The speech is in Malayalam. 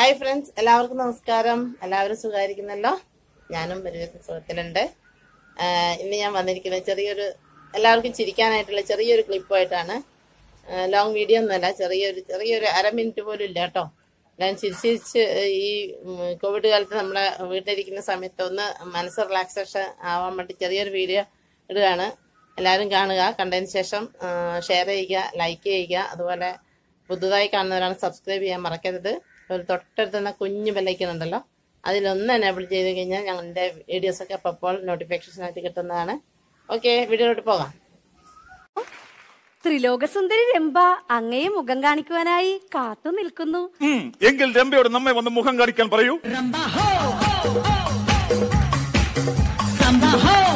ഹായ് ഫ്രണ്ട്സ് എല്ലാവർക്കും നമസ്കാരം എല്ലാവരും സുഖമായിരിക്കുന്നല്ലോ ഞാനും ഒരു സുഖത്തിലുണ്ട് ആഹ് ഇന്ന് ഞാൻ വന്നിരിക്കുന്നത് ചെറിയൊരു എല്ലാവർക്കും ചിരിക്കാനായിട്ടുള്ള ചെറിയൊരു ക്ലിപ്പായിട്ടാണ് ലോങ് വീഡിയോ ഒന്നുമല്ല ചെറിയൊരു ചെറിയൊരു അര മിനിറ്റ് പോലും ഇല്ല കേട്ടോ ഞാൻ ചിരിച്ചിരിച്ച് ഈ ഉം, കോവിഡ് കാലത്ത് നമ്മളെ വീട്ടിലിരിക്കുന്ന സമയത്ത് ഒന്ന് മനസ്സ് റിലാക്സേഷൻ ആവാൻ വേണ്ടി ചെറിയൊരു വീഡിയോ ഇടുകയാണ് എല്ലാവരും കാണുക കണ്ടതിന് ശേഷം ഷെയർ ചെയ്യുക ലൈക്ക് ചെയ്യുക അതുപോലെ പുതുതായി കാണുന്നവരാണ് സബ്സ്ക്രൈബ് ചെയ്യാൻ മറക്കരുത് ഒരു തൊട്ടടുത്ത് തന്നെ കുഞ്ഞു ബെല്ലൈക്കുന്നുണ്ടല്ലോ അതിലൊന്ന് എനേബിൾ ചെയ്ത് കഴിഞ്ഞാൽ ഞങ്ങളുടെ വീഡിയോസ് ഒക്കെ അപ്പോൾ നോട്ടിഫിക്കേഷൻ ആയിട്ട് കിട്ടുന്നതാണ് ഓക്കെ വീഡിയോയിലോട്ട് പോകാം ത്രിലോകസുന്ദരി രംഭ അങ്ങയെ മുഖം കാണിക്കുവാനായി കാത്തു നിൽക്കുന്നു ഉം, എങ്കിൽ രംഭയോട് നമ്മെ വന്ന് മുഖം കാണിക്കാൻ പറയൂ Samba ho!